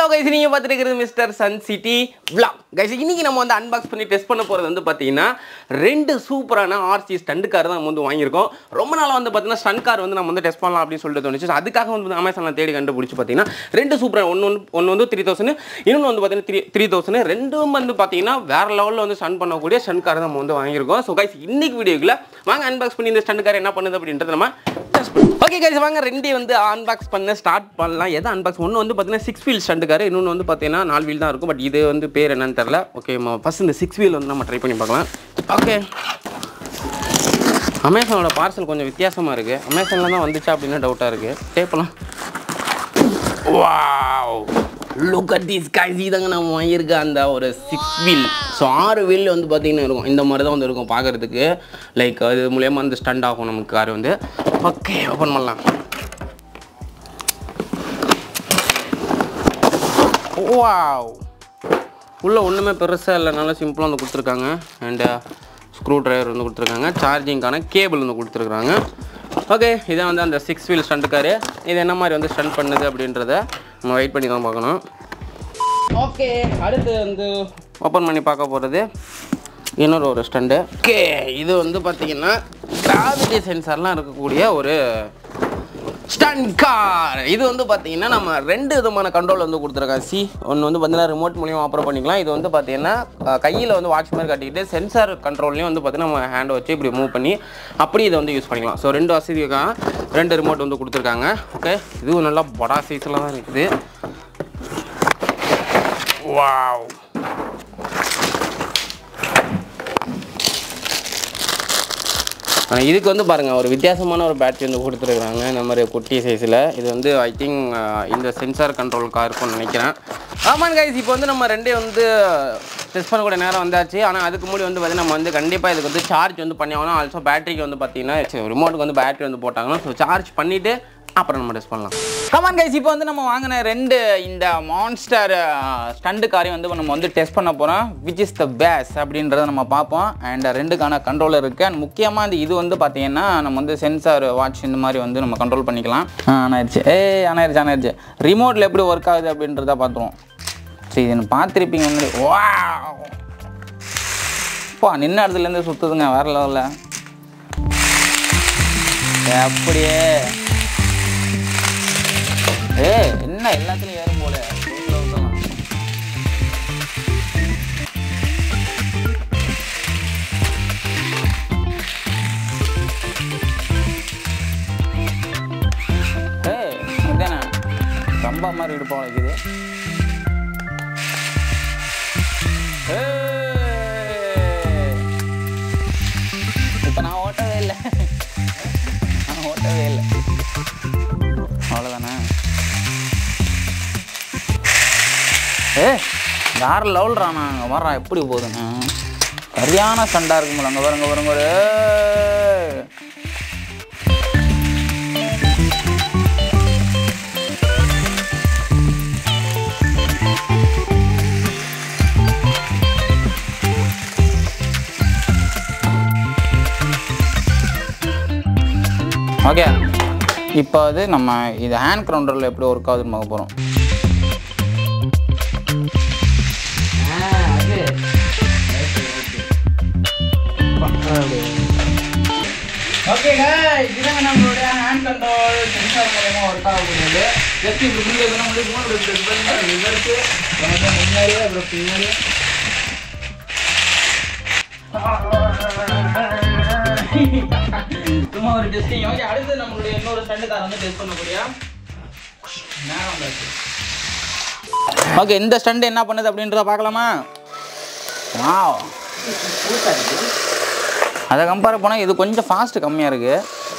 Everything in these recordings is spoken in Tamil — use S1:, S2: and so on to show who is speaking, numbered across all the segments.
S1: கைஸ் நீங்கள் பார்த்துட்டு இருக்கிறது mister sun city vlog guys இன்னைக்கு நம்ம வந்து அன்பாக்ஸ் பண்ணி டெஸ்ட் பண்ண போகிறது வந்து பார்த்தீங்கன்னா ரெண்டு சூப்பரான ஆர்சி ஸ்டண்ட் கார் தான் நம்ம வந்து வாங்கியிருக்கோம் ரொம்ப நாளாக வந்து பார்த்தீங்கன்னா ஸ்டண்ட் கார் வந்து நம்ம வந்து டெஸ்ட் பண்ணலாம் அப்படின்னு சொல்லிட்டு தோணுச்சு So, அதுக்காக வந்து அமேசானில் தேடி கண்டுபிடிச்சி பார்த்தீங்கன்னா ரெண்டு சூப்பரான ஒன்று ஒன்று ஒன்று வந்து த்ரீ தௌசண்ட் இன்னொன்று வந்து பார்த்தீங்கன்னா த்ரீ த்ரீ தௌசண்ட் ரெண்டும் வந்து பார்த்தீங்கன்னா வேற லெவலில் வந்து ஸ்டன் பண்ணக்கூடிய ஸ்டன் கார் தான் நம்ம வந்து வாங்கியிருக்கோம் ஸோ கைஸ் இன்னைக்கு வீடியோக்குள்ள வாங்க அன்பாக்ஸ் பண்ணி இந்த ஸ்டண்ட் கார் என்ன பண்ணுது அப்படின்றத நம்ம டெஸ்ட் பண்ணுவோம் ஓகே கைஸ் வாங்க ரெண்டே வந்து அன்பாக்ஸ் பண்ண ஸ்டார்ட் பண்ணலாம் எதை அன்பாக்ஸ் ஒன்று வந்து பார்த்தீங்கன்னா சிக்ஸ் வீல் ஸ்டண்ட் கார் இன்னொன்று வந்து பார்த்தீங்கன்னா நாலு வீல் தான் இருக்கும் பட் இது வந்து பேர் என்னன்னு தெரில ஓகே ஃபஸ்ட் இந்த சிக்ஸ் வீல் வந்து நம்ம ட்ரை பண்ணி பார்க்கலாம் ஓகே அமேசானோட பார்சல் கொஞ்சம் வித்தியாசமாக இருக்குது அமேசானில் தான் வந்துச்சா அப்படின்னு டவுட்டாக இருக்குது டேப்பெல்லாம் wow look at this guys இதாங்க நம்ம வாங்கியிருக்க அந்த ஒரு சிக்ஸ் வீல் ஸோ ஆறு வீல் வந்து பார்த்தீங்கன்னா இருக்கும் இந்த மாதிரி தான் வந்து இருக்கும் பார்க்குறதுக்கு லைக் அது மூலியமாக வந்து ஸ்டண்ட் ஆகும் நமக்கு கார் வந்து ஓகே ஓப்பன் பண்ணலாம் வாவ் உள்ள ஒன்றுமே பெருசாக இல்லை நல்லா சிம்பிளாக வந்து கொடுத்துருக்காங்க அண்டு ஸ்க்ரூ டிரைவர் வந்து கொடுத்துருக்காங்க சார்ஜிங்க்கான கேபிள் வந்து கொடுத்துருக்காங்க ஓகே இதான் வந்து அந்த சிக்ஸ் வீல் ஸ்டண்ட் காரு இது என்ன மாதிரி வந்து ஸ்டண்ட் பண்ணுது அப்படின்றத நம்ம வெயிட் பண்ணி தான் பார்க்கணும் ஓகே அடுத்து வந்து ஓப்பன் பண்ணி பார்க்க போகிறது இன்னொரு ஒரு ஸ்டண்டு ஓகே இது வந்து பார்த்தீங்கன்னா கிராவிட்டி சென்சார்லாம் இருக்கக்கூடிய ஒரு ஸ்டண்ட் கார் இது வந்து பார்த்தீங்கன்னா நம்ம ரெண்டு விதமான கண்ட்ரோல் வந்து கொடுத்துருக்காங்க சி ஒன்று வந்து பார்த்தீங்கன்னா ரிமோட் மூலியமாக ஆப்ரேட் பண்ணிக்கலாம் இது வந்து பார்த்தீங்கன்னா கையில் வந்து வாட்ச் மாதிரி கட்டிக்கிட்டு சென்சார் கண்ட்ரோல்லையும் வந்து பார்த்தீங்கன்னா நம்ம ஹேண்டை வச்சு இப்படி மூவ் பண்ணி அப்படி இதை வந்து யூஸ் பண்ணிக்கலாம் ஸோ ரெண்டு வசதிக்காக ரெண்டு ரிமோட் வந்து கொடுத்துருக்காங்க ஓகே இதுவும் நல்லா படா சைஸில் தான் இருக்குது வாவ் ஆனா, இதுக்கு வந்து பாருங்கள் ஒரு வித்தியாசமான ஒரு பேட்டரி வந்து கொடுத்துருக்குறாங்க இந்த மாதிரி குட்டி சைஸில் இது வந்து ஐ திங்க் இந்த சென்சார் கண்ட்ரோலுக்காக இருக்கும்னு நினைக்கிறேன் ஆமாம் கைஸ் இப்போ வந்து நம்ம ரெண்டே வந்து டெஸ்ட் பண்ணக்கூடிய நேரம் வந்தாச்சு ஆனால் அதுக்கு முன்னாடி வந்து பார்த்தீங்கன்னா நம்ம வந்து கண்டிப்பாக இதுக்கு வந்து சார்ஜ் வந்து பண்ணி ஆகணும் ஆல்சோ பேட்டரிக்கு வந்து பார்த்தீங்கன்னா ரிமோட்டுக்கு வந்து பேட்டரி வந்து போட்டாங்கன்னா ஸோ சார்ஜ் பண்ணிவிட்டு அப்புறம் நம்ம டெஸ்ட் பண்ணலாம்
S2: கமான் கைஸ் இப்போ வந்து நம்ம வாங்கின ரெண்டு இந்த மான்ஸ்டர் ஸ்டண்டு காரையும் வந்து நம்ம வந்து டெஸ்ட் பண்ண போகிறோம் விச் இஸ் த பேஸ் அப்படின்றத நம்ம பார்ப்போம் அண்ட் ரெண்டுக்கான கண்ட்ரோலர் இருக்குது அண்ட் முக்கியமாக இந்த இது வந்து பார்த்தீங்கன்னா நம்ம வந்து சென்சார் வாட்ச் இந்த மாதிரி வந்து நம்ம கண்ட்ரோல் பண்ணிக்கலாம் ஆ, ஆனாயிருச்சு ஏ ஆனாயிருச்சு ஆனாயிருச்சு ரிமோட்டில் எப்படி ஒர்க் ஆகுது அப்படின்றத பார்த்துருவோம் சரி இது பார்த்துருப்பீங்க முன்னாடி வா பா நின்ன இடத்துலேருந்து சுற்றுதுங்க வேறு லெவலில் அப்படியே ஏ என்ன எல்லாத்துலயும் ஏறும் போல ரோட்ல விட்டலாம். ஏய், இதானே கம்பா மாதிரி இடுப்பா இருக்குது இப்போ நான் ஓட்டவே இல்லை நான் ஓட்டவே இல்லை அவ்வளோதானே ஏ வேற லெவல்றாண்ணா அங்கே வர்றா எப்படி போகுதுண்ணா சரியான சண்டா இருக்கும்போல அங்கே வருங்க வருங்க ஒரு ஓகே இப்போ அது நம்ம இது ஹேண்ட் கவுண்டரில் எப்படி ஒர்க் ஆகுதுன்னு பார்க்க போகிறோம் ஓகே guys இதாங்க நம்மளுடைய ஹேண்ட் கண்ட்ரோல் சென்சார் மூலமா ஒர்க் ஆகக்கூடியது ஜஸ்ட் இப்படி முன்னாடி இருக்கணும் முன்னாடி போகணும் இப்படி இப்படி பண்ணி ரிவர்ஸு நம்ம முன்னாடியே அப்புறம் பின்னாடி சும்மா ஒரு டெஸ்டிங் ஓகே அடுத்து நம்மளுடைய இன்னொரு ஸ்டண்ட் கார் வந்து டெஸ்ட் பண்ணக்கூடிய நேரம் வந்தாச்சு ஓகே இந்த ஸ்டண்ட் என்ன பண்ணுது அப்படின்றத பார்க்கலாமா வாவ் அதை கம்பேர் பண்ணால் இது கொஞ்சம் ஃபாஸ்ட் கம்மியாக இருக்கு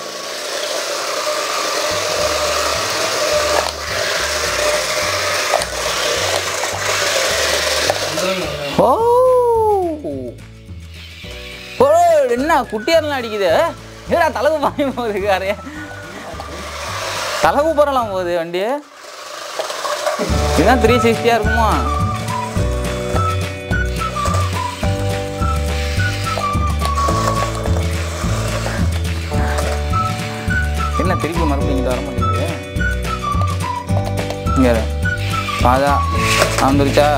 S2: ஓ ஓ என்ன குட்டியாரெல்லாம் அடிக்குது ஏடா தலகு பாய் போகுது காரு தலகு போறலாம் போகுது வண்டி இதுதான் த்ரீ சிக்ஸ்டியாக இருக்குமா என்ன திருப்பி மறுபடியும் இங்கிட்ட வர மாட்டேங்குது இங்கே இரு. அதான் வந்துருச்சா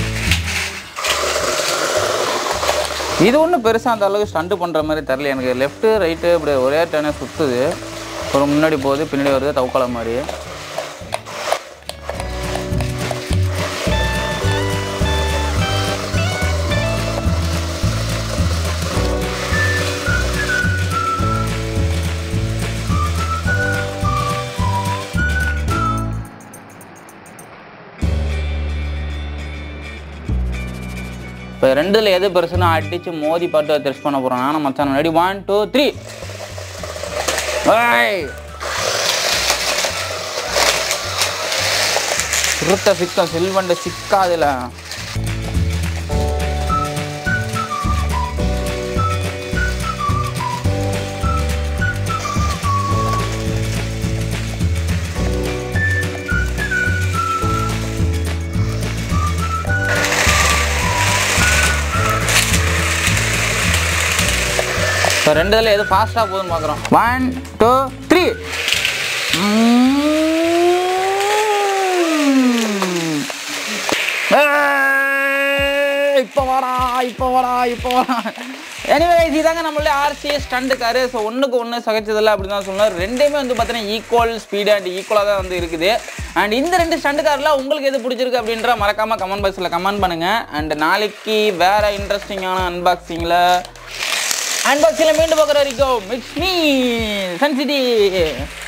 S2: இது ஒன்றும் பெருசாக அந்த அளவுக்கு ஸ்டண்ட் பண்ணுற மாதிரி தெரில எனக்கு லெஃப்ட்டு ரைட்டு இப்படி ஒரே டேனே சுற்றுது ஒரு முன்னாடி போகுது பின்னாடி வருது தவுக்கால மாதிரி இப்போ ரெண்டுல எது பெருசுன்னு அடிச்சு மோதி பாட்டு டெஸ்ட் பண்ண போகிறோம் நான் மச்சான் ரெடி ஒன் டூ த்ரீ சுருத்த சிக்கம் சில்வண்டு சிக்காதுல இப்போ ரெண்டு இதில் எது ஃபாஸ்ட்டாக போகுதுன்னு பார்க்குறோம் ஒன் டூ த்ரீ இப்போ வாடா இப்போ வாடா இப்போ வாடா எனிவேஸ் இதாங்க நம்மளே ஆர்சிஏ ஸ்டண்ட் காரு ஸோ ஒன்றுக்கு ஒன்று சகைச்சதில்லை அப்படின்னு தான் சொல்லணும் ரெண்டையுமே வந்து பார்த்தீங்கன்னா ஈக்குவல் ஸ்பீட் அண்ட் ஈக்குவலாக தான் வந்து இருக்குது அண்ட் இந்த ரெண்டு ஸ்டண்ட் காரில் உங்களுக்கு எது பிடிச்சிருக்கு அப்படின்ற மறக்காமல் கமெண்ட் பாக்ஸில் கமெண்ட் பண்ணுங்கள் அண்ட் நாளைக்கு வேறு இன்ட்ரெஸ்டிங்கான அன்பாக்சிங்கில் அன்பாக்சிங்கில் மீண்டும் பார்க்குற வரைக்கும் மிட்ஸ் மீ சன் சிட்டி